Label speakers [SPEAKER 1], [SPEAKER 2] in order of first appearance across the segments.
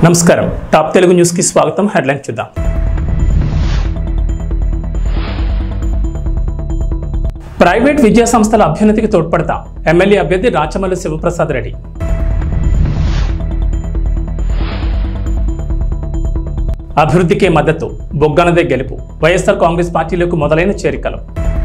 [SPEAKER 1] నమస్కారం top Telugu news కి స్వాగతం హెడ్లైన్ చూద్దాం ప్రైవేట్ విద్యా సంస్థల అభ్యున్నతికి తోడ్పడతాం ఎమ్మెల్యే అభ్యర్థి రాచమల్లి శివప్రసాద్ రెడ్డి అభివృద్ధికే మద్దతు బొగ్గనదే గెలుపు వైఎస్ఆర్ కాంగ్రెస్ పార్టీలకు మొదలైన చేరికలు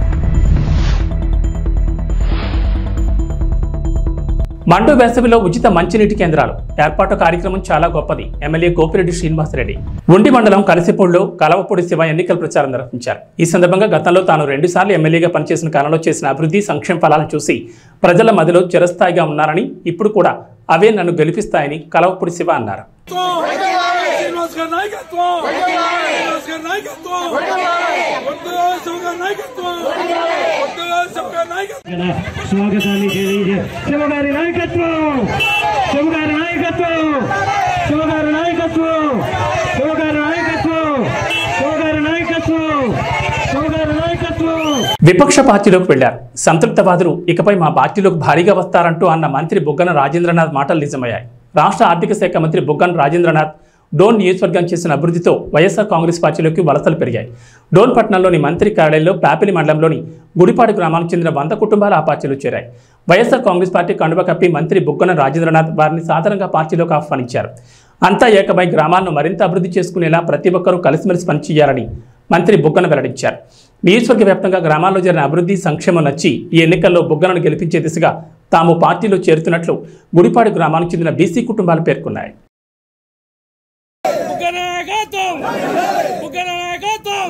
[SPEAKER 1] మండు వేసవిలో ఉచిత మంచినీటి కేంద్రాలు ఏర్పాటు కార్యక్రమం చాలా గొప్పది ఎమ్మెల్యే గోపిరెడ్డి శ్రీనివాసరెడ్డి ఉండి మండలం కలిసిపూడిలో కలవపూడి శివ ఎన్నికల ప్రచారం నిర్వహించారు ఈ సందర్భంగా గతంలో తాను రెండుసార్లు ఎమ్మెల్యేగా పనిచేసిన కాలంలో చేసిన అభివృద్ధి సంక్షేమ ఫలాలను చూసి ప్రజల మదిలో చిరస్థాయిగా ఉన్నారని ఇప్పుడు కూడా అవే నన్ను గెలిపిస్తాయని కలవపూడి శివ అన్నారు
[SPEAKER 2] శ్రీనివాస్ గారి నాయకత్వం శ్రీనివాస్ గారి నాయకత్వం వద్దు శివ గారి నాయకత్వం వద్దు శివ గారి నాయకత్వం
[SPEAKER 3] ఇక్కడ స్వాగతాన్ని తెలియజే శివగారి నాయకత్వం శివగారి నాయకత్వం శివగారి నాయకత్వం శివగారి నాయకత్వం శివగారి నాయకత్వం శివగారి నాయకత్వం
[SPEAKER 1] విపక్ష పార్టీలోకి వెళ్లారు సంతృప్తవాదులు ఇకపై మా పార్టీలోకి భారీగా వస్తారంటూ అన్న మంత్రి బుగ్గన రాజేంద్రనాథ్ మాటలు నిజమయ్యాయి రాష్ట్ర ఆర్థిక శాఖ మంత్రి బుగ్గన రాజేంద్రనాథ్ డోన్ నియోజకవర్గం చేసిన అభివృద్ధితో వైఎస్ఆర్ కాంగ్రెస్ పార్టీలోకి వలసలు పెరిగాయి డోన్ పట్టణంలోని మంత్రి కార్యాలయంలో ప్యాపిలి మండలంలోని గుడిపాడు గ్రామానికి చెందిన వంద కుటుంబాలు ఆ పార్టీలో చేరాయి వైఎస్ఆర్ కాంగ్రెస్ పార్టీ కండువ కప్పి మంత్రి బుగ్గన రాజేంద్రనాథ్ వారిని సాధారణంగా పార్టీలోకి ఆహ్వానించారు అంతా ఏకమై గ్రామాలను మరింత అభివృద్ధి చేసుకునేలా ప్రతి ఒక్కరూ కలిసిమెలిసి పనిచేయాలని మంత్రి బుగ్గన వెల్లడించారు నియోజకవర్గ వ్యాప్తంగా గ్రామాల్లో జరిగిన అభివృద్ధి సంక్షేమం నచ్చి ఈ ఎన్నికల్లో బుగ్గనను గెలిపించే దిశగా తాము పార్టీలో చేరుతున్నట్లు గుడిపాడు గ్రామానికి చెందిన బీసీ కుటుంబాలు పేర్కొన్నాయి
[SPEAKER 2] బుగ్గన నాయకత్వం బుగ్గన నాయకత్వం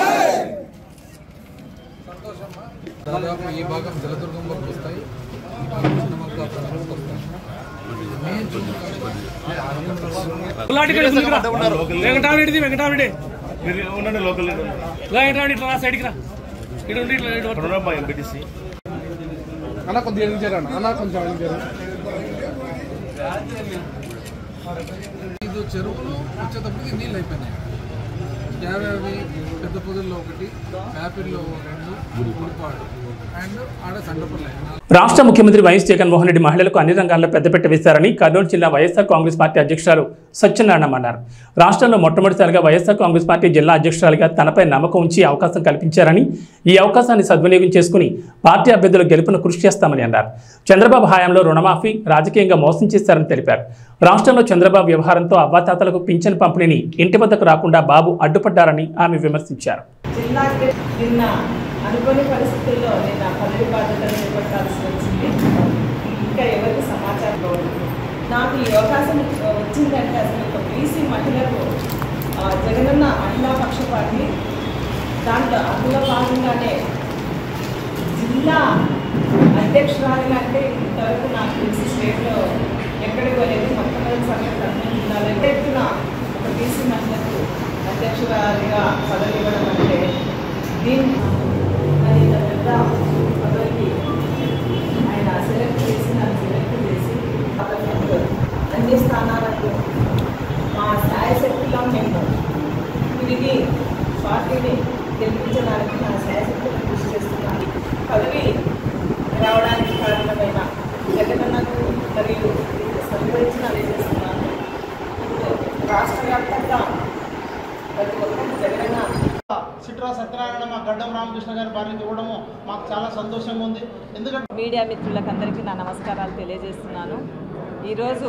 [SPEAKER 4] దాదాపు ఈ భాగం జలదుర్గం వరకు వస్తాయి ఈ భాగం చిన్నమక్క ప్రజలకు వస్తాయి మెయిన్
[SPEAKER 2] వెంకటారెడ్డి వెంకటారెడ్డి
[SPEAKER 5] మీరు ఉండండి లోకల్
[SPEAKER 2] వెంకటారెడ్డి ఇట్లా రా సైడ్కి రా ఇక్కడ ఉండి ఇట్లా ఇటు పట్టుకో.
[SPEAKER 5] మా ఎంపీటీసీ
[SPEAKER 6] అన్న కొంచెం ఎదించారన్న అన్న కొంచెం ఎదించారు
[SPEAKER 4] ఐదు చెరువులు వచ్చేటప్పటికి నీళ్ళు అయిపోయినాయి యాభై పెద్ద పొదల్లో ఒకటి యాపిల్లో రెండు గుడిపాడు అండ్ ఆడ సండపల్లి
[SPEAKER 1] రాష్ట్ర ముఖ్యమంత్రి వైఎస్ జగన్మోహన్ రెడ్డి మహిళలకు అన్ని రంగాల్లో పెద్దపీట వేశారని కర్నూలు జిల్లా వైఎస్ఆర్ కాంగ్రెస్ పార్టీ అధ్యక్షురాలు సత్యనారాయణ అన్నారు రాష్ట్రంలో మొట్టమొదటిసారిగా వైఎస్ఆర్ కాంగ్రెస్ పార్టీ జిల్లా అధ్యక్షురాలిగా తనపై నమ్మకం ఉంచి అవకాశం కల్పించారని ఈ అవకాశాన్ని సద్వినియోగం చేసుకుని పార్టీ అభ్యర్థుల గెలుపును కృషి చేస్తామని అన్నారు చంద్రబాబు హయాంలో రుణమాఫీ రాజకీయంగా మోసం చేశారని తెలిపారు రాష్ట్రంలో చంద్రబాబు వ్యవహారంతో అవ్వాతాతలకు పింఛన్ పంపిణీని ఇంటి వద్దకు రాకుండా బాబు అడ్డుపడ్డారని ఆమె విమర్శించారు
[SPEAKER 7] జిల్లాకి నిన్న అనుకోని పరిస్థితుల్లో నిన్న పదవి బాధ్యతలు చేపట్టాల్సి వచ్చింది ఇంకా ఎవరికి సమాచారం లేదు నాకు ఈ అవకాశం వచ్చిందంటే అసలు ఒక బీసీ మహిళకు ఆ, జగనన్న మహిళా పక్షపాటి దాంట్లో అందులో భాగంగానే జిల్లా అధ్యక్షురాలిగా అంటే ఇంతవరకు నాకు తెలిసి స్టేట్లో ఎక్కడికి వెళ్ళేది మొట్టమొదటిసారిగా కర్నూలు జిల్లాలో ఎత్తున ఒక బీసీ మహిళకు అధ్యక్షురాలిగా పదవి ఇవ్వడం అంటే దీన్ని అది ఇంత పెద్ద పదవికి ఆయన సెలెక్ట్ చేసి నన్ను సెలెక్ట్ చేసి అతను అన్ని స్థానాలకు మా శాయశక్తిలో మేము తిరిగి పార్టీని గెలిపించడానికి నా శాయశక్తిని కృషి చేస్తున్నాను పదవి రావడానికి కారణమైన జగనన్నకు మరియు సంతరించిన చేస్తున్నాను ఇప్పుడు రాష్ట్ర వ్యాప్తంగా ప్రతి ఒక్కరికి జగనన్న
[SPEAKER 6] సిట్రా సత్యనారాయణ మా గడ్డం రామకృష్ణ గారి భార్యకి ఇవ్వడము మాకు చాలా సంతోషంగా ఉంది ఎందుకంటే
[SPEAKER 7] మీడియా మిత్రులకందరికీ నా నమస్కారాలు తెలియజేస్తున్నాను ఈరోజు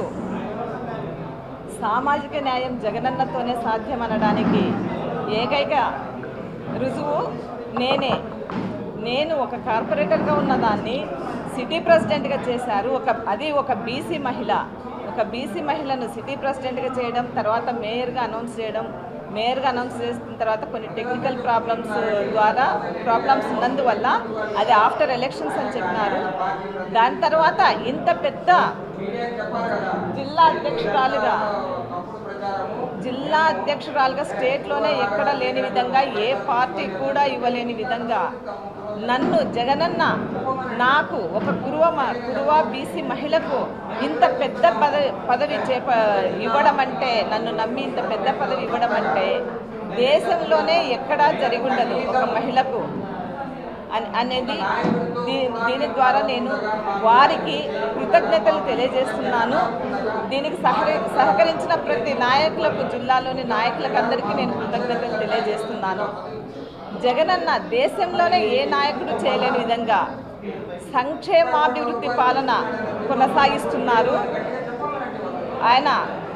[SPEAKER 7] సామాజిక న్యాయం జగనన్నతోనే సాధ్యం అనడానికి ఏకైక రుజువు నేనే నేను ఒక కార్పొరేటర్గా ఉన్నదాన్ని సిటీ ప్రెసిడెంట్గా చేశారు ఒక అది ఒక బీసీ మహిళ ఒక బీసీ మహిళను సిటీ ప్రెసిడెంట్గా చేయడం తర్వాత మేయర్గా అనౌన్స్ చేయడం మేయర్గా అనౌన్స్ చేసిన తర్వాత కొన్ని టెక్నికల్ ప్రాబ్లమ్స్ ద్వారా ప్రాబ్లమ్స్ ఉన్నందువల్ల అది ఆఫ్టర్ ఎలక్షన్స్ అని చెప్పినారు దాని తర్వాత ఇంత పెద్ద జిల్లా అధ్యక్షురాలుగా జిల్లా అధ్యక్షురాలుగా స్టేట్లోనే ఎక్కడ లేని విధంగా ఏ పార్టీ కూడా ఇవ్వలేని విధంగా నన్ను జగనన్న నాకు ఒక కురువ మ- కురువ బీసీ మహిళకు ఇంత పెద్ద పదవి పదవి చేప ఇవ్వడం అంటే నన్ను నమ్మి ఇంత పెద్ద పదవి ఇవ్వడం అంటే దేశంలోనే ఎక్కడా జరిగి ఉండదు ఒక మహిళకు అన్- అనేది దీ- దీని ద్వారా నేను వారికి కృతజ్ఞతలు తెలియజేస్తున్నాను దీనికి సహకరి సహకరించిన ప్రతి నాయకులకు జిల్లాలోని నాయకులకు అందరికీ నేను కృతజ్ఞతలు తెలియజేస్తున్నాను జగనన్న దేశంలోనే ఏ నాయకుడు చేయలేని విధంగా సంక్షేమాభివృద్ధి పాలన కొనసాగిస్తున్నారు ఆయన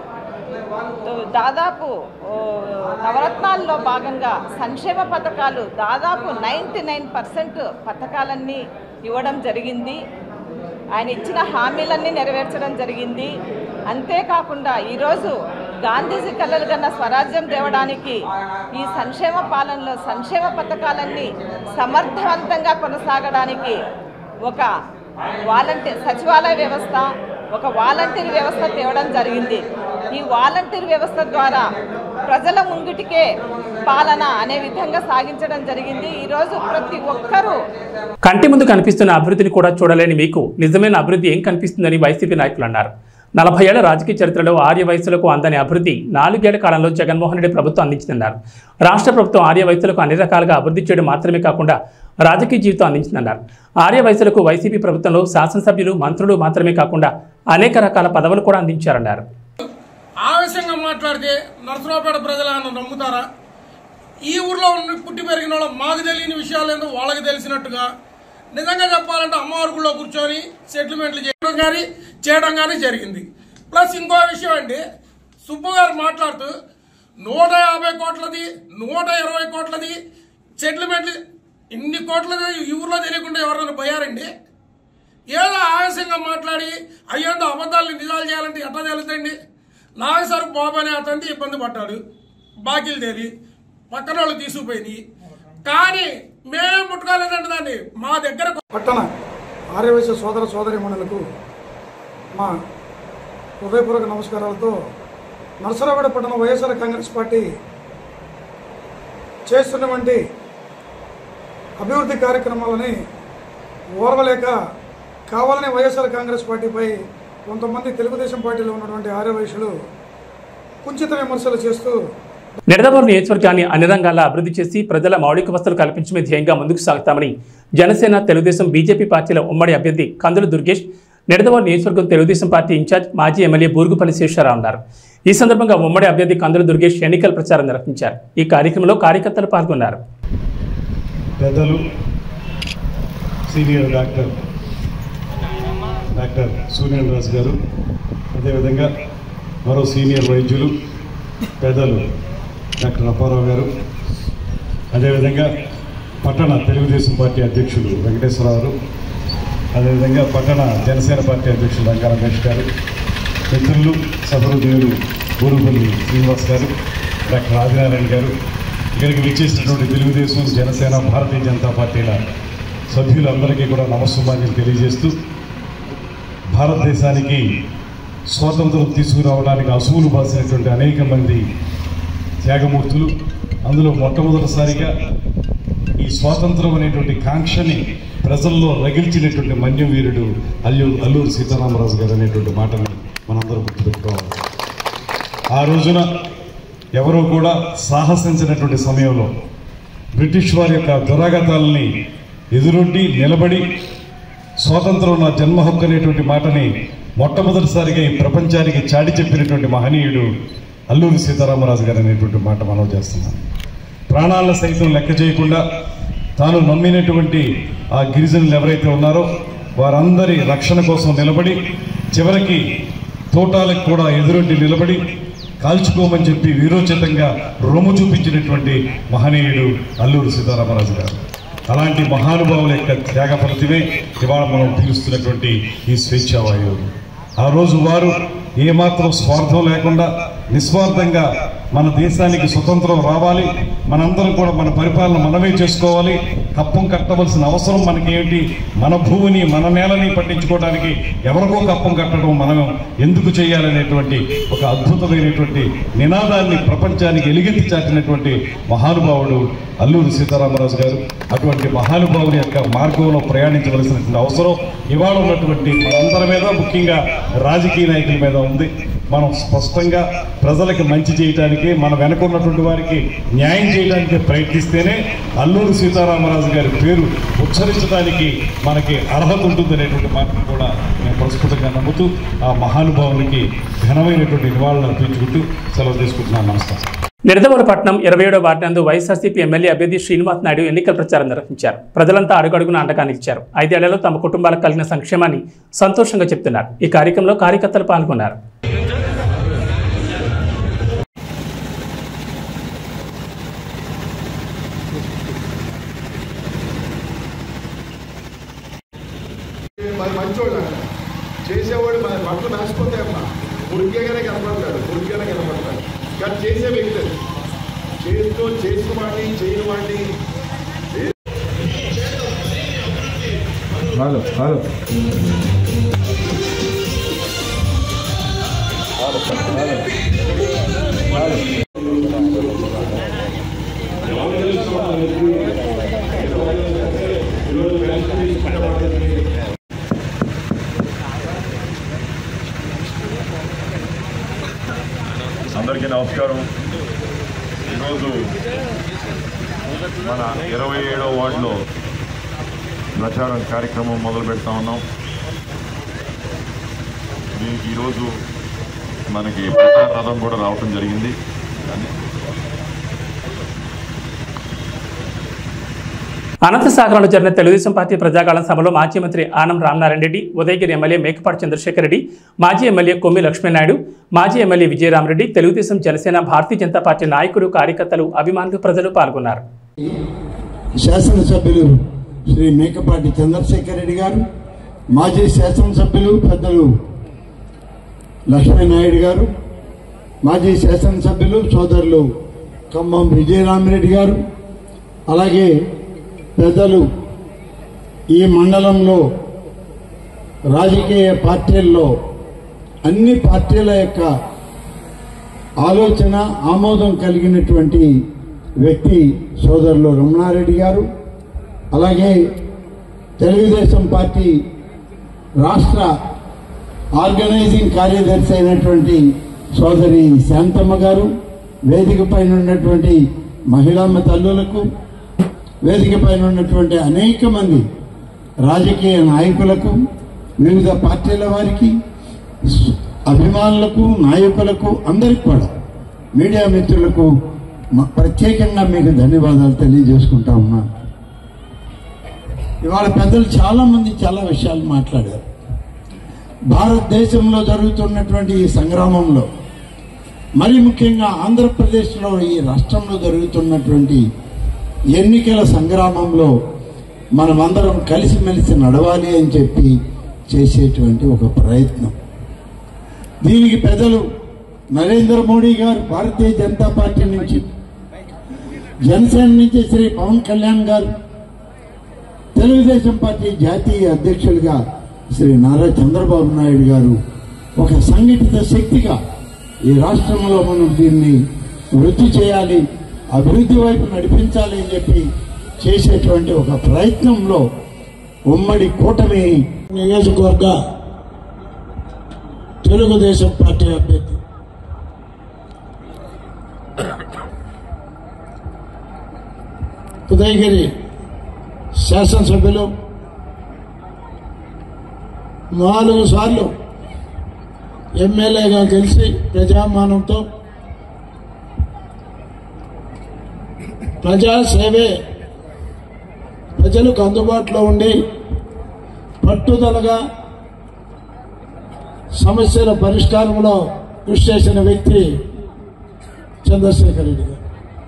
[SPEAKER 7] దాదాపు ఓ, నవరత్నాల్లో భాగంగా సంక్షేమ పథకాలు దాదాపు నైంటీ నైన్ పర్సెంట్ పథకాలన్నీ ఇవ్వడం జరిగింది ఆయన ఇచ్చిన హామీలన్నీ నెరవేర్చడం జరిగింది అంతేకాకుండా ఈరోజు గాంధీజీ కలలు కన్న స్వరాజ్యం తేవడానికి ఈ సంక్షేమ పాలనలో సంక్షేమ పథకాలన్నీ సమర్థవంతంగా కొనసాగడానికి ఒక వాలంటీర్ సచివాలయ వ్యవస్థ ఒక వాలంటీర్ వ్యవస్థ తేవడం జరిగింది ఈ వాలంటీర్ వ్యవస్థ ద్వారా ప్రజల ముంగిటికే పాలన అనే విధంగా సాగించడం జరిగింది ఈరోజు ప్రతి ఒక్కరూ
[SPEAKER 1] కంటి ముందు కనిపిస్తున్న అభివృద్ధిని కూడా చూడలేని మీకు నిజమైన అభివృద్ధి ఏం కనిపిస్తుందని వైసీపీ నాయకులు అన్నారు నలభై ఏళ్ల రాజకీయ చరిత్రలో ఆర్య వయసులకు అందని అభివృద్ధి నాలుగేళ్ల కాలంలో జగన్మోహన్ రెడ్డి ప్రభుత్వం అందించిందన్నారు రాష్ట్ర ప్రభుత్వం ఆర్య వయసులకు అన్ని రకాలుగా అభివృద్ధి చేయడం మాత్రమే కాకుండా రాజకీయ జీవితం అందించిందన్నారు ఆర్య వయసులకు వైసీపీ ప్రభుత్వంలో శాసనసభ్యులు మంత్రులు మాత్రమే కాకుండా అనేక రకాల పదవులు కూడా అందించారన్నారు
[SPEAKER 5] ఆవేశంగా మాట్లాడితే నరసరావుపేట ప్రజలు ఆయన నమ్ముతారా ఈ ఊర్లో ఉండి పుట్టి పెరిగిన వాళ్ళు మాకు తెలియని విషయాలు ఏందో వాళ్ళకి తెలిసినట్టుగా నిజంగా చెప్పాలంటే అమ్మవారి గుళ్ళో కూర్చొని సెటిల్మెంట్లు చేయడం కానీ చేయడం కానీ జరిగింది ప్లస్ ఇంకో విషయం అండి సుబ్బు గారు మాట్లాడుతూ నూట యాభై కోట్లది నూట ఇరవై కోట్లది సెటిల్మెంట్లు ఇన్ని కోట్లది ఈ ఊర్లో తెలియకుండా ఎవరైనా పోయారండి ఏదో ఆవేశంగా మాట్లాడి అయ్యేందో అబద్ధాలని నిజాలు చేయాలంటే ఎట్లా తెలుతండి నాగసారు బాబు అనే అతన్ని ఇబ్బంది పడ్డాడు బాకీలు తేలి పక్కన వాళ్ళు తీసుకుపోయినాయి కానీ మేము ముట్టుకోలేదంటే దాన్ని మా దగ్గర
[SPEAKER 8] పట్టణ ఆర్యవైశ్య సోదర సోదరిమణులకు మా హృదయపూర్వక నమస్కారాలతో నరసరావుగడ పట్టణ వైఎస్ఆర్ కాంగ్రెస్ పార్టీ చేస్తున్నటువంటి అభివృద్ధి కార్యక్రమాలని ఓర్వలేక కావాలని వైఎస్ఆర్ కాంగ్రెస్ పార్టీపై కొంతమంది తెలుగుదేశం పార్టీలో ఉన్నటువంటి ఆర్యవైశ్యులు కుంచిత విమర్శలు చేస్తూ
[SPEAKER 1] నిడదవోలు నియోజకవర్గాన్ని అన్ని రంగాల్లో అభివృద్ధి చేసి ప్రజల మౌలిక వసతులు కల్పించడమే ధ్యేయంగా ముందుకు సాగుతామని జనసేన తెలుగుదేశం బీజేపీ పార్టీల ఉమ్మడి అభ్యర్థి కందుల దుర్గేష్ నిడదవోలు నియోజకవర్గం తెలుగుదేశం పార్టీ ఇన్ఛార్జ్ మాజీ ఎమ్మెల్యే బూరుగుపల్లి శేషారావు అన్నారు ఈ సందర్భంగా ఉమ్మడి అభ్యర్థి కందుల దుర్గేష్ ఎన్నికల ప్రచారం నిర్వహించారు ఈ కార్యక్రమంలో కార్యకర్తలు పాల్గొన్నారు
[SPEAKER 9] పెద్దలు సీనియర్ డాక్టర్ డాక్టర్ సూర్యరాజు గారు అదేవిధంగా మరో సీనియర్ వైద్యులు పెద్దలు డాక్టర్ అప్పారావు గారు అదేవిధంగా పట్టణ తెలుగుదేశం పార్టీ అధ్యక్షులు వెంకటేశ్వరరావు గారు అదేవిధంగా పట్టణ జనసేన పార్టీ అధ్యక్షులు రంగా రమేష్ గారు మిత్రులు సహృదయులు బూరుపల్లి శ్రీనివాస్ గారు డాక్టర్ ఆదినారాయణ గారు ఇక్కడికి విచ్చేసినటువంటి తెలుగుదేశం జనసేన భారతీయ జనతా పార్టీల సభ్యులందరికీ కూడా నమస్సుమాన్యం తెలియజేస్తూ భారతదేశానికి స్వాతంత్రం తీసుకురావడానికి అసువులు బాసినటువంటి అనేక మంది త్యాగమూర్తులు అందులో మొట్టమొదటిసారిగా ఈ స్వాతంత్రం అనేటువంటి కాంక్షని ప్రజల్లో రగిల్చినటువంటి మన్యం వీరుడు అల్లు అల్లూరు సీతారామరాజు గారు అనేటువంటి మాటని మనందరం గుర్తుపెట్టుకోవాలి ఆ రోజున ఎవరూ కూడా సాహసించినటువంటి సమయంలో బ్రిటిష్ వారి యొక్క దురాగతాలని ఎదురొడ్డి నిలబడి స్వాతంత్రం నా జన్మ హక్కు అనేటువంటి మాటని మొట్టమొదటిసారిగా ఈ ప్రపంచానికి చాటి చెప్పినటువంటి మహనీయుడు అల్లూరి సీతారామరాజు గారు అనేటువంటి మాట మనం చేస్తున్నాం ప్రాణాలను సైతం లెక్క చేయకుండా తాను నమ్మినటువంటి ఆ గిరిజనులు ఎవరైతే ఉన్నారో వారందరి రక్షణ కోసం నిలబడి చివరికి తోటాలకు కూడా ఎదురొడ్డి నిలబడి కాల్చుకోమని చెప్పి వీరోచితంగా రొమ్ము చూపించినటువంటి మహనీయుడు అల్లూరి సీతారామరాజు గారు అలాంటి మహానుభావుల యొక్క త్యాగ ఫలితమే ఇవాళ మనం పీలుస్తున్నటువంటి ఈ స్వేచ్ఛావాయువు ఆ రోజు వారు ఏమాత్రం స్వార్థం లేకుండా నిస్వార్థంగా మన దేశానికి స్వతంత్రం రావాలి మనందరం కూడా మన పరిపాలన మనమే చేసుకోవాలి కప్పం కట్టవలసిన అవసరం మనకేంటి మన భూమిని మన నేలని పట్టించుకోవడానికి ఎవరికో కప్పం కట్టడం మనం ఎందుకు చేయాలనేటువంటి ఒక అద్భుతమైనటువంటి నినాదాన్ని ప్రపంచానికి ఎలుగెత్తి చాటినటువంటి మహానుభావుడు అల్లూరి సీతారామరాజు గారు అటువంటి మహానుభావుని యొక్క మార్గంలో ప్రయాణించవలసినటువంటి అవసరం ఇవాళ ఉన్నటువంటి మనందరి మీద ముఖ్యంగా రాజకీయ నాయకుల మీద ఉంది మనం స్పష్టంగా ప్రజలకి మంచి చేయడానికి మన వెనక ఉన్నటువంటి వారికి న్యాయం చేయడానికి ప్రయత్నిస్తేనే అల్లూరు సీతారామరాజు గారి పేరు ఉచ్చరించడానికి మనకి అర్హత ఉంటుందనేటువంటి మాటను కూడా నేను ప్రస్ఫుటంగా నమ్ముతూ ఆ మహానుభావునికి ఘనమైనటువంటి నివాళులు అర్పించుకుంటూ సెలవు తీసుకుంటున్నాను నమస్కారం
[SPEAKER 1] నిడదవోలుపట్నం ఇరవై ఏడో వార్డు నందు వైఎస్ఆర్సీపీ ఎమ్మెల్యే అభ్యర్థి శ్రీనివాస్ నాయుడు ఎన్నికల ప్రచారం నిర్వహించారు ప్రజలంతా అడుగడుగున అండగా నిలిచారు ఐదేళ్లలో తమ కుటుంబాలకు కలిగిన సంక్షేమాన్ని సంతోషంగా చెప్తున్నారు ఈ కార్యక్రమంలో కార్యకర్తలు పాల్గొన్నారు
[SPEAKER 10] మరి మంచోళ్ళు చేసేవాడు మన బట్టలు నాసిపోతాయమ్మా ఉరికేగానే కనపడతాడు ఉరికేగానే కనపడతాడు కానీ చేసే వ్యక్తి అది. చేతితో చేసిన వాడిని చేయని వాడిని
[SPEAKER 11] హలో హలో
[SPEAKER 12] అందరికీ నమస్కారం ఈరోజు మన ఇరవై ఏడవ వార్డులో ప్రచారం కార్యక్రమం మొదలు పెడతా ఉన్నాం దీనికి ఈరోజు మనకి ప్రచార రథం కూడా రావటం జరిగింది
[SPEAKER 1] అనంతసాగరంలో జరిగిన తెలుగుదేశం పార్టీ ప్రజాకాలం సభలో మాజీ మంత్రి ఆనం రామనారాయణ రెడ్డి ఉదయగిరి ఎమ్మెల్యే మేకపాటి చంద్రశేఖర్ రెడ్డి మాజీ ఎమ్మెల్యే కొమ్మి లక్ష్మీనాయుడు మాజీ ఎమ్మెల్యే విజయరామరెడ్డి తెలుగుదేశం జనసేన భారతీయ జనతా పార్టీ నాయకులు కార్యకర్తలు అభిమానులు ప్రజలు పాల్గొన్నారు
[SPEAKER 13] శాసనసభ్యులు శ్రీ మేకపాటి చంద్రశేఖర్ రెడ్డి గారు మాజీ శాసనసభ్యులు పెద్దలు లక్ష్మీనాయుడు గారు మాజీ శాసనసభ్యులు సోదరులు ఖమ్మం విజయరామిరెడ్డి గారు అలాగే పెద్దలు ఈ మండలంలో రాజకీయ పార్టీల్లో అన్ని పార్టీల యొక్క ఆలోచన ఆమోదం కలిగినటువంటి వ్యక్తి సోదరులు రమణారెడ్డి గారు అలాగే తెలుగుదేశం పార్టీ రాష్ట్ర ఆర్గనైజింగ్ కార్యదర్శి అయినటువంటి సోదరి శాంతమ్మ గారు వేదిక పైన ఉన్నటువంటి మహిళమ్మ తల్లులకు వేదిక పైన ఉన్నటువంటి అనేక మంది రాజకీయ నాయకులకు వివిధ పార్టీల వారికి స్- అభిమానులకు నాయకులకు అందరికి కూడా మీడియా మిత్రులకు మ- ప్రత్యేకంగా మీకు ధన్యవాదాలు తెలియజేసుకుంటా ఉన్నాను ఇవాళ పెద్దలు చాలా మంది చాలా విషయాలు మాట్లాడారు భారతదేశంలో జరుగుతున్నటువంటి ఈ సంగ్రామంలో మరి ముఖ్యంగా ఆంధ్రప్రదేశ్లో ఈ రాష్ట్రంలో జరుగుతున్నటువంటి ఎన్నికల సంగ్రామంలో మనమందరం కలిసిమెలిసి నడవాలి అని చెప్పి చేసేటువంటి ఒక ప్రయత్నం దీనికి పెద్దలు నరేంద్ర మోడీ గారు భారతీయ జనతా పార్టీ నుంచి జనసేన నుంచి శ్రీ పవన్ కళ్యాణ్ గారు తెలుగుదేశం పార్టీ జాతీయ అధ్యక్షులుగా శ్రీ నారా చంద్రబాబు నాయుడు గారు ఒక సంఘటిత శక్తిగా ఈ రాష్ట్రంలో మనం దీన్ని వృద్ధి చేయాలి అభివృద్ధి వైపు నడిపించాలి అని చెప్పి చేసేటువంటి ఒక ప్రయత్నంలో ఉమ్మడి కూటమి నియోజకవర్గ తెలుగుదేశం పార్టీ అభ్యర్థి ఉదయగిరి శాసనసభ్యులు నాలుగు సార్లు ఎమ్మెల్యేగా గెలిచి ప్రజామానంతో ప్రజాసేవే ప్రజలకు అందుబాటులో ఉండి పట్టుదలగా సమస్యల పరిష్కారంలో కృషి చేసిన వ్యక్తి చంద్రశేఖర్ రెడ్డి గారు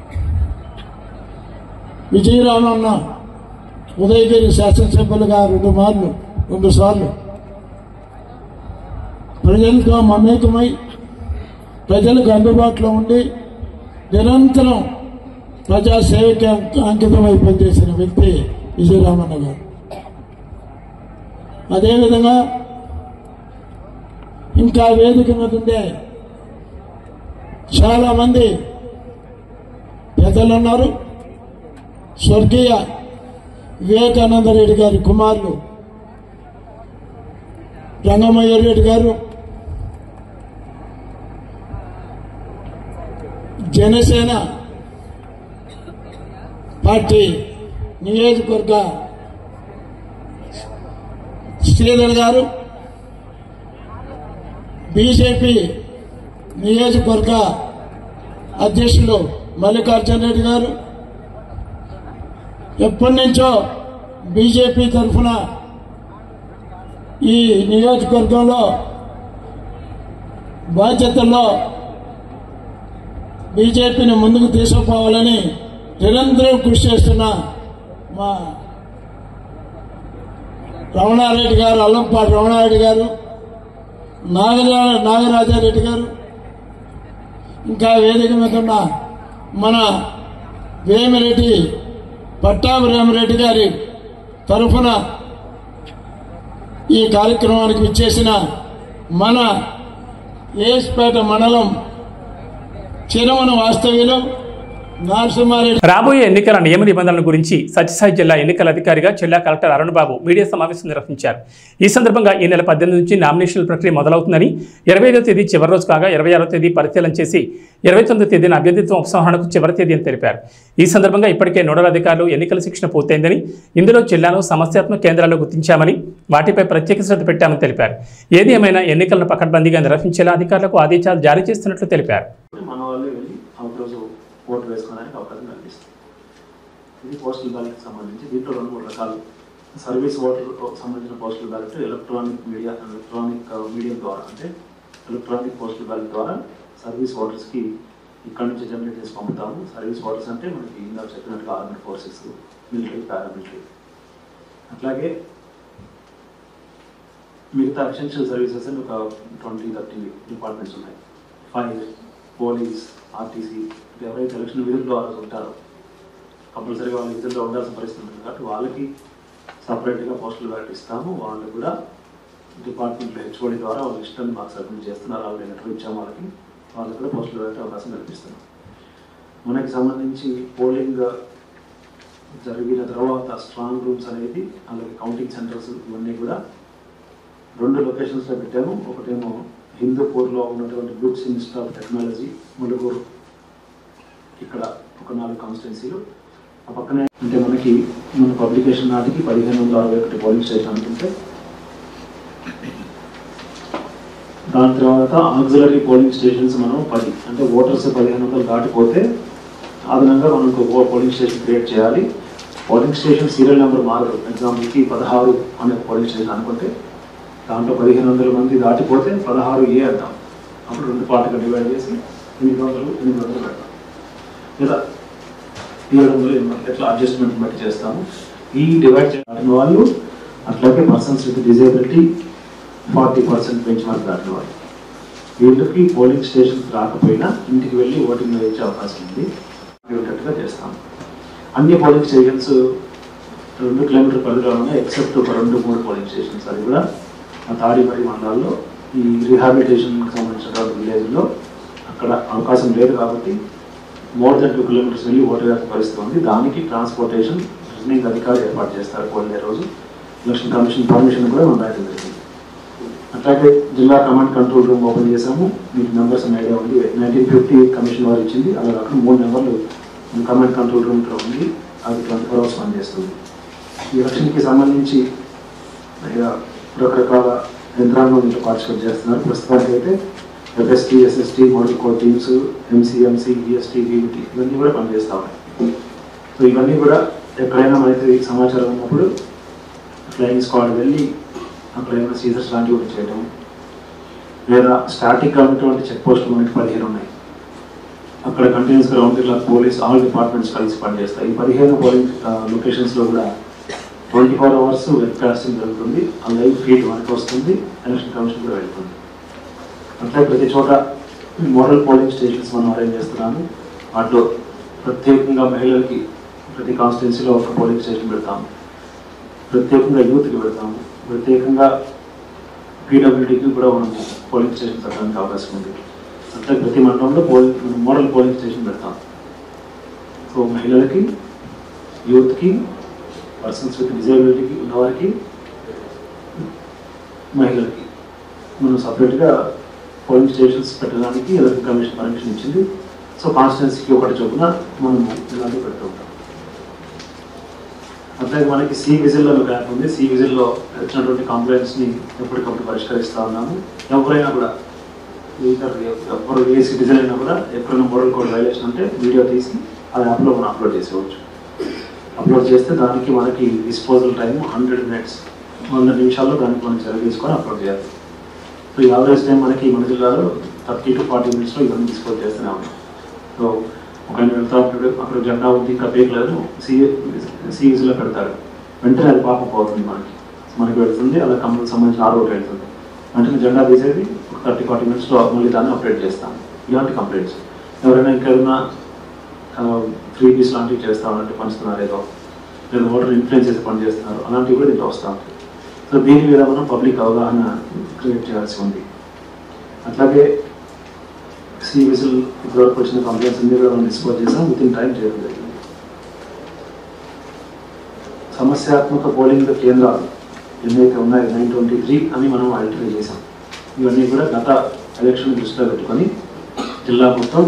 [SPEAKER 13] విజయరామన్న ఉదయగిరి శాసనసభ్యులుగా రెండు మార్లు రెండు సార్లు ప్రజలతో మమేకమై ప్రజలకు అందుబాటులో ఉండి నిరంతరం ప్రజాసేవకి అంక- అంకితమై పనిచేసిన వ్యక్తి విజయరామన్న గారు అదేవిధంగా ఇంకా వేదిక మీద ఉండే చాలా మంది పెద్దలు ఉన్నారు స్వర్గీయ వివేకానంద రెడ్డి గారి కుమారులు రంగమయ్య రెడ్డి గారు జనసేన పార్టీ నియోజకవర్గ శ్రీధర్ గారు బీజేపీ నియోజకవర్గ అధ్యక్షులు మల్లికార్జున రెడ్డి గారు ఎప్పటి నుంచో బీజేపీ తరఫున ఈ నియోజకవర్గంలో బాధ్యతల్లో బీజేపీని ముందుకు తీసుకుపోవాలని నిరంతరం కృషి చేస్తున్న మా రమణారెడ్డి గారు అల్లంపాటి రమణారెడ్డి గారు నాగరా నాగరాజారెడ్డి గారు ఇంకా వేదిక మీద ఉన్న మన వేమిరెడ్డి పట్టాభిరామరెడ్డి గారి తరఫున ఈ కార్యక్రమానికి విచ్చేసిన మన ఏస్పేట మండలం చిరమన వాస్తవ్యులు నరసింహారెడ్డి
[SPEAKER 1] రాబోయే ఎన్నికల నియమ నిబంధనల గురించి సత్యసాయి జిల్లా ఎన్నికల అధికారిగా జిల్లా కలెక్టర్ అరుణ్ బాబు మీడియా సమావేశం నిర్వహించారు ఈ సందర్భంగా ఈ నెల పద్దెనిమిది నుంచి నామినేషన్ల ప్రక్రియ మొదలవుతుందని ఇరవై ఐదో తేదీ చివరి రోజు కాగా ఇరవై ఆరో తేదీ పరిశీలన చేసి ఇరవై తొమ్మిదో తేదీన అభ్యర్థిత్వం ఉపసంహరణకు చివరి తేదీ అని తెలిపారు ఈ సందర్భంగా ఇప్పటికే నోడల్ అధికారులు ఎన్నికల శిక్షణ పూర్తయిందని ఇందులో జిల్లాను సమస్యాత్మక కేంద్రాలు గుర్తించామని వాటిపై ప్రత్యేక శ్రద్ధ పెట్టామని తెలిపారు ఏది ఏమైనా ఎన్నికలను పకడ్బందీగా నిర్వహించేలా అధికారులకు ఆదేశాలు జారీ చేస్తున్నట్లు తెలిపారు
[SPEAKER 11] మన వాళ్ళు వెళ్ళి ఒక రోజు ఓటు వేసుకోవడానికి అవకాశం కల్పిస్తుంది ఇది పోస్టల్ బ్యాలెట్కి సంబంధించి దీంట్లో రెండు మూడు రకాలు సర్వీస్ ఓటర్ సంబంధించిన postal ballot electronic media electronic medium ద్వారా అంటే ఎలక్ట్రానిక్ పోస్టల్ బ్యాలెట్ ద్వారా సర్వీస్ ఓటర్స్కి ఇక్కడ నుంచి జనరేట్ చేసి పంపుతాము సర్వీస్ ఓటర్స్ అంటే మనకి ఇందాక చెప్పినట్టుగా ఆర్మీ ఫోర్సెస్ మిలిటరీ పారామిలిటరీ అట్లాగే మిగతా ఎసెన్షియల్ సర్వీసెస్ అని ఒక ట్వంటీ థర్టీ డిపార్ట్మెంట్స్ ఉన్నాయి ఫైర్ పోలీస్ ఆర్టీసీ ఎవరైతే ఎలక్షన్ విధుల్లో ఆ రోజు ఉంటారో కంపల్సరీగా వాళ్ళ విధుల్లో ఉండాల్సిన పరిస్థితి ఉంటుంది కాబట్టి వాళ్ళకి సపరేట్గా పోస్టల్ బ్యాలెట్ ఇస్తాము వాళ్ళు కూడా డిపార్ట్మెంట్లో హెచ్ఓడి ద్వారా వాళ్ళ ఇష్టం మాకు సబ్మిట్ చేస్తున్నారు ఆల్రెడీ లెటర్ ఇచ్చాము వాళ్ళకి వాళ్ళకి కూడా పోస్టల్ బ్యాలెట్ అవకాశం కల్పిస్తున్నాం మనకి సంబంధించి పోలింగ్ జరిగిన తర్వాత స్ట్రాంగ్ రూమ్స్ అనేది అలాగే కౌంటింగ్ సెంటర్స్ ఇవన్నీ కూడా రెండు లొకేషన్స్లో పెట్టాము ఒకటేమో హిందూపూర్లో ఉన్నటువంటి groups institute of technology Muluguru ఇక్కడ ఒక నాలుగు కాన్స్టిట్యున్సీలు ఆ పక్కనే అంటే మనకి మన పబ్లికేషన్ నాటికి పదిహేను వందల అరవై ఒకటి పోలింగ్ స్టేషన్ అనుకుంటే దాని తర్వాత ఆక్సిలరీ పోలింగ్ స్టేషన్స్ మనం పది అంటే ఓటర్స్ పదిహేను వందలు దాటిపోతే అదనంగా మనం ఇంకో పోలింగ్ స్టేషన్ క్రియేట్ చేయాలి పోలింగ్ స్టేషన్ సీరియల్ నెంబర్ మారదు ఎగ్జాంపుల్కి పదహారు అనే పోలింగ్ స్టేషన్ అనుకుంటే దాంట్లో పదిహేను వందల మంది దాటిపోతే పదహారు ఏ అంటాం అప్పుడు రెండు పార్టీగా డివైడ్ చేసి ఎనిమిది వందలు ఎనిమిది వందలు పెడతాం లేదా ఏడు వందలు ఎనిమిది వందలు ఎట్లా అడ్జస్ట్మెంట్ బట్టి చేస్తాము ఈ డివైడ్ చేయడం వాళ్ళు అట్లాగే persons with disability forty percent benchmark దాటిన వాళ్ళు వీళ్ళకి పోలింగ్ స్టేషన్ రాకపోయినా ఇంటికి వెళ్ళి ఓటింగ్ వేయించే అవకాశం ఉంది ఉండేట్టుగా చేస్తాం అన్ని పోలింగ్ స్టేషన్స్ రెండు కిలోమీటర్ పరిధిలో ఉన్నాయి ఎక్సెప్ట్ ఒక రెండు మూడు పోలింగ్ స్టేషన్స్ అది కూడా ఆ తాడిపరి మండలాల్లో ఈ రీహాబిలిటేషన్కి సంబంధించినటువంటి విలేజ్లో అక్కడ అవకాశం లేదు కాబట్టి మోర్ దెన్ టూ కిలోమీటర్స్ వెళ్ళి ఓటు వేసే పరిస్థితి ఉంది దానికి ట్రాన్స్పోర్టేషన్ రిటర్నింగ్ అధికారులు ఏర్పాటు చేస్తారు పోలింగ్ రోజు ఎలక్షన్ కమిషన్ పర్మిషన్ కూడా మనం రాయడం జరిగింది అట్లాగే జిల్లా కమాండ్ కంట్రోల్ రూమ్ ఓపెన్ చేశాము మీకు నెంబర్స్ ఐడియా ఉంది నైన్టీన్ ఫిఫ్టీ కమిషన్ వారు ఇచ్చింది అలా కాకుండా మూడు నెంబర్లు కమాండ్ కంట్రోల్ రూమ్లో ఉంది అది ట్వంటీ ఫోర్ అవర్స్ పనిచేస్తుంది ఈ ఎలక్షన్కి సంబంధించి ఇక రకరకాల యంత్రాంగం ఇంట్లో పార్టిసిపేట్ చేస్తున్నారు ప్రస్తుతానికి అయితే FST SST model core teams MCMC EST BBT ఇవన్నీ కూడా పనిచేస్తూ ఉన్నాయి సో ఇవన్నీ కూడా ఎక్కడైనా మనకి సమాచారం ఉన్నప్పుడు ఫ్లయింగ్ స్క్వాడ్ వెళ్ళి అక్కడ ఏమైనా సీజర్స్ లాంటివి కూడా చేయడం లేదా స్టాటిక్గా ఉన్నటువంటి చెక్ పోస్టులు మనకి పదిహేను ఉన్నాయి అక్కడ కంటిన్యూస్గా రౌండ్ ఇలా పోలీస్ ఆల్ డిపార్ట్మెంట్స్ కలిసి పనిచేస్తాయి ఈ పదిహేను పోలింగ్ లొకేషన్స్లో కూడా twenty four hours webcasting జరుగుతుంది ఆ లైవ్ ఫీడ్ మనకి వస్తుంది ఎలక్షన్ కమిషన్ కూడా వెళ్తుంది అట్లా ప్రతి చోట మోడల్ పోలింగ్ స్టేషన్స్ మనం అరేంజ్ చేస్తున్నాము వాటిలో ప్రత్యేకంగా మహిళలకి ప్రతి కాన్స్టిట్యున్సీలో ఒక పోలింగ్ స్టేషన్ పెడతాము ప్రత్యేకంగా యూత్కి పెడతాము ప్రత్యేకంగా పీడబ్ల్యూడీకి కూడా మనం పోలింగ్ స్టేషన్ పెట్టడానికి అవకాశం ఉంది అట్లా ప్రతి మండలంలో పోలింగ్ మోడల్ పోలింగ్ స్టేషన్ పెడతాం సో మహిళలకి యూత్కి పర్సన్స్ విత్ డిజేబిలిటీకి ఉన్నవారికి మహిళలకి మనం సపరేట్గా పోలింగ్ స్టేషన్స్ పెట్టడానికి ఎలక్షన్ కమిషన్ పర్మిషన్ ఇచ్చింది సో కాన్స్టిట్యున్సీకి ఒకటి చొప్పున మనం ఇలాంటివి పెడుతూ ఉంటాం అట్లాగే మనకి సి విజిల్లో ఒక యాప్ ఉంది సి విజిల్లో వచ్చినటువంటి కంప్లైంట్స్ని ఎప్పటికప్పుడు పరిష్కరిస్తూ ఉన్నాము ఎవరైనా కూడా ఈధర్ ఎవరు ఏ సిటిజన్ అయినా కూడా ఎప్పుడైనా మోడల్ కోడ్ వైలేషన్ ఉంటే వీడియో తీసి ఆ యాప్లో మనం అప్లోడ్ చేసేవచ్చు అప్లోడ్ చేస్తే దానికి మనకి డిస్పోజల్ టైం హండ్రెడ్ మినిట్స్ వంద నిమిషాల్లో దానికి మనం చర్య తీసుకొని అప్లోడ్ చేయాలి సో ఈ యావరేజ్ టైం మనకి మన జిల్లాలో థర్టీ టు ఫార్టీ మినిట్స్లో ఇవన్నీ డిస్పోజ్ చేస్తూనే ఉన్నాం సో ఒక ఆయన వెళ్తా ఉంటాడు అక్కడ జెండా ఉంది ఇంకా పేకలేదు సిఈసీలో పెడతాడు వెంటనే అది పాప పోతుంది మనకి మనకి వెళ్తుంది అలా కంపెనీకి సంబంధించిన ఆర్ ఒకటి వెళ్తుంది వెంటనే జెండా తీసేది ఒక థర్టీ ఫార్టీ మినిట్స్లో మళ్ళీ దాన్ని అప్డేట్ చేస్తాం ఇలాంటి కంప్లైంట్స్ ఎవరైనా ఇంకేదైనా ఫ్రీ పీస్ లాంటివి చేస్తా ఉన్నట్టు పంచుతున్నారు ఏదో లేదా ఓటర్ ఇన్ఫ్లుయెన్స్ చేసి పని చేస్తున్నారు అలాంటివి కూడా దీంట్లో వస్తూ ఉంటాయి సో దీని మీద మనం పబ్లిక్ అవగాహన క్రియేట్ చేయాల్సి ఉంది అట్లాగే సి విజిల్ ఇప్పటివరకు వచ్చిన కంప్లైంట్స్ అన్ని కూడా మనం డిస్పోజ్ చేసాం విత్ ఇన్ టైం చేయడం జరిగింది సమస్యాత్మక పోలింగ్ కేంద్రాలు ఎన్నైతే ఉన్నాయి నైన్ ట్వంటీ త్రీ అని మనం ఐడెంటిఫై చేసాం ఇవన్నీ కూడా గత ఎలక్షన్ దృష్టిలో పెట్టుకొని జిల్లా మొత్తం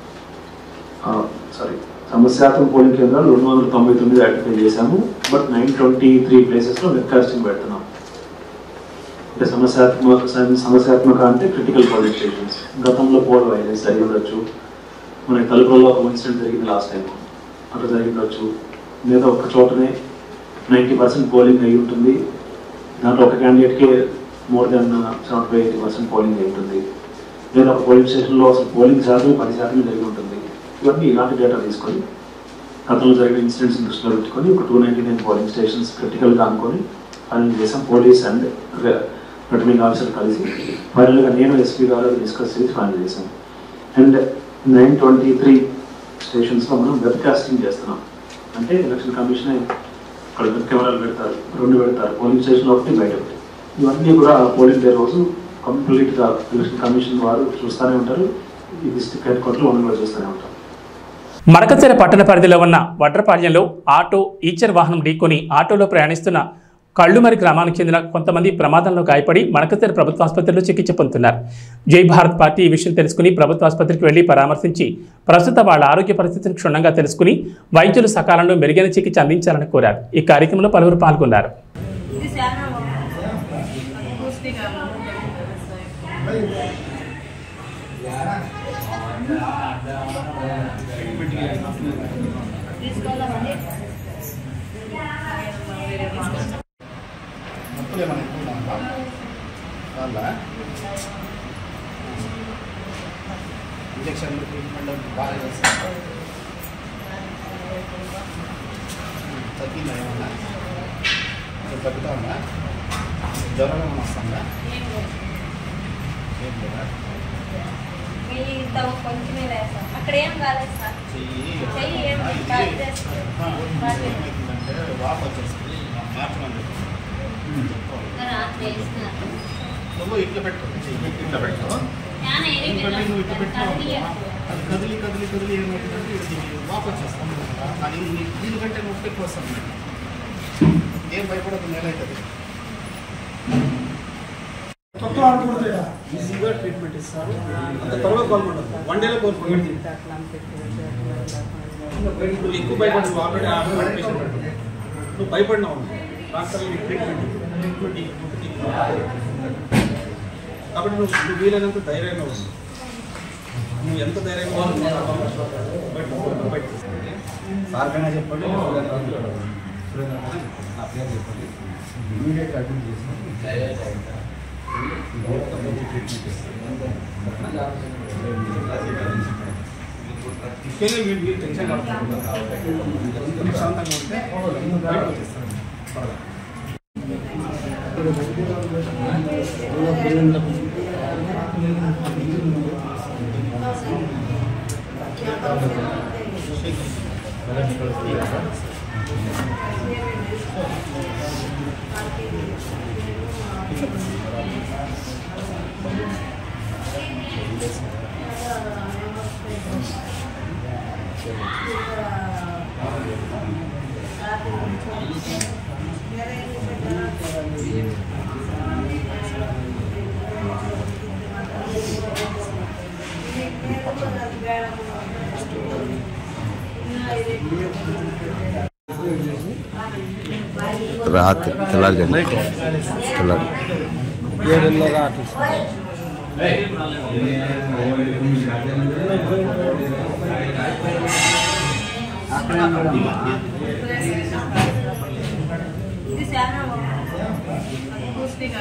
[SPEAKER 11] సారీ సమస్యాత్మక పోలింగ్ కేంద్రాలు రెండు వందల తొంభై తొమ్మిది ఐడెంటిఫై చేశాము బట్ నైన్ ట్వంటీ త్రీ ప్లేసెస్లో వెబ్కాస్టింగ్ పెడుతున్నాం అంటే సమస్యాత్మక సమస్యాత్మక అంటే క్రిటికల్ పోలింగ్ స్టేషన్స్ గతంలో పోల్ వైలెన్స్ జరిగి ఉండొచ్చు మనకి తలుపులలో ఒక ఇన్సిడెంట్ జరిగింది లాస్ట్ టైం అట్లా జరిగి ఉండొచ్చు లేదా ఒక చోటనే నైంటీ పర్సెంట్ పోలింగ్ అయి ఉంటుంది దాంట్లో ఒక క్యాండిడేట్కి more than seventy five eighty percent polling అయి ఉంటుంది లేదా ఒక పోలింగ్ స్టేషన్లో అసలు పోలింగ్ శాతం పది శాతం జరిగి ఉంటుంది ఇవన్నీ ఇలాంటి డేటా తీసుకొని గతంలో జరిగిన ఇన్సిడెంట్స్ దృష్టిలో పెట్టుకొని ఒక two ninety nine polling stations క్రిటికల్గా అనుకొని ఫైనల్ చేసాం పోలీస్ అండ్ రిటర్నింగ్ ఆఫీసర్ కలిసి ఫైనల్గా నేను ఎస్పీ గారు డిస్కస్ చేసి ఫైనల్ చేశాం అండ్ నైన్ ట్వంటీ త్రీ స్టేషన్స్లో మనం వెబ్ కాస్టింగ్ చేస్తున్నాం అంటే ఎలక్షన్ కమిషన్ అక్కడ వెబ్ కెమెరాలు పెడతారు రెండు పెడతారు పోలింగ్ స్టేషన్ ఒకటి బయట ఒకటి ఇవన్నీ కూడా పోలింగ్ డే రోజు కంప్లీట్గా ఎలక్షన్ కమిషన్ వారు చూస్తూనే ఉంటారు ఈ డిస్ట్రిక్ట్ హెడ్ క్వార్టర్లో మనం కూడా చూస్తూనే ఉంటాం
[SPEAKER 1] మడకచెర పట్టణ పరిధిలో ఉన్న వడ్రపాళ్యంలో ఆటో ఈచర్ వాహనం ఢీకొని ఆటోలో ప్రయాణిస్తున్న కళ్ళుమరి గ్రామానికి చెందిన కొంతమంది ప్రమాదంలో గాయపడి మడకచెర ప్రభుత్వ ఆసుపత్రిలో చికిత్స పొందుతున్నారు జై భారత్ పార్టీ ఈ విషయం తెలుసుకుని ప్రభుత్వ ఆసుపత్రికి వెళ్లి పరామర్శించి ప్రస్తుత వాళ్ళ ఆరోగ్య పరిస్థితిని క్షుణ్ణంగా తెలుసుకుని వైద్యులు సకాలంలో మెరుగైన చికిత్స అందించాలని కోరారు ఈ కార్యక్రమంలో పలువురు పాల్గొన్నారు
[SPEAKER 14] నొప్పులు ఏమైనా ఎక్కువ ఉందా వాళ్ళ ఇంజక్షన్ ట్రీట్మెంట్ బాగా చేస్తారు తగ్గిందా ఏమన్నా ఇప్పుడు తగ్గుతా ఉందా జ్వరం ఏమైనా వస్తుందా ఏం లేదా
[SPEAKER 15] కొంచెమే లేదు సార్ అక్కడ ఏం కాలేదు సార్
[SPEAKER 14] చెయ్యి
[SPEAKER 15] చెయ్యి ఏం
[SPEAKER 14] ఆ, ఇది
[SPEAKER 15] కాదు
[SPEAKER 14] ఆ, ఏమైతుందంటే వాపు వచ్చేస్తుంది మార్చమని చెప్పి
[SPEAKER 15] రాత్రి వేస్తున్నారు
[SPEAKER 14] నువ్వు ఇట్లా పెట్టు చెయ్యి ఇట్లా పెట్టు
[SPEAKER 15] నాన్న ఎరిగి
[SPEAKER 14] ఎందుకంటే నువ్వు ఇట్లా
[SPEAKER 15] పెట్టాను.
[SPEAKER 14] పెట్టు అది కదిలి కదిలి కదిలి ఏమవుతుందంటే ఇది వాపు వచ్చేస్తాను అది నీ- దీనికంటే నొప్పి ఎక్కువ వస్తుంది ఏం భయపడదు నేలవుతుంది
[SPEAKER 8] కొత్త ఆడుకుంటాడా
[SPEAKER 14] ఈజీగా ట్రీట్మెంట్ ఇస్తారు అంత త్వరగా కోలుకుంటారు వన్ డేలో కోలుకుంటుంది నువ్వు ఎక్కువ భయపడి ఆల్రెడీ హార్ట్ పేషెంట్ నువ్వు భయపడినావు డాక్టర్ ట్రీట్మెంట్ ట్రీట్మెంట్ ఈ నొప్పికి. కాబట్టి నువ్వు నువ్వు వీలైనంత ధైర్యంగా ఉంది నువ్వు ఎంత ధైర్యంగా ఉన్నావు, బయట బయట సార్ కన్నా చెప్పండి నా పేరు చెప్పండి ఇమీడియట్ అడ్మిట్ చేసి ముఖ్యంగా మీరు మీరు టెన్షన్ పడకుండా ప్రశాంతంగా ఉంటే బయటకు వచ్చేస్తారు త్వరగా.
[SPEAKER 16] రాత్రి తెల్లారి జరిగింది తెల్లారి
[SPEAKER 17] ఏడున్నర ఆఫీస్
[SPEAKER 15] ఇది చాలా పూర్తిగా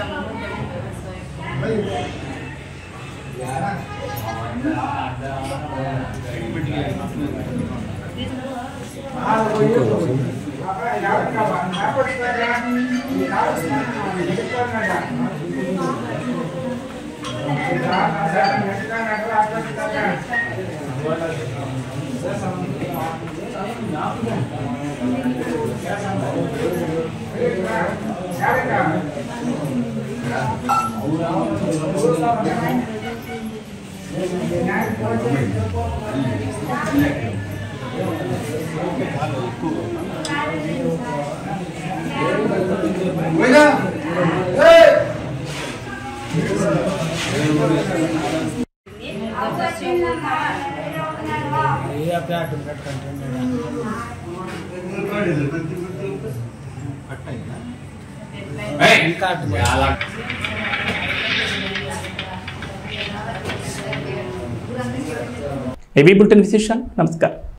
[SPEAKER 17] ఏ ప్యాట్ ఇంకా
[SPEAKER 1] ఏబీ బులెటిన్ విశేషాలు నమస్కారం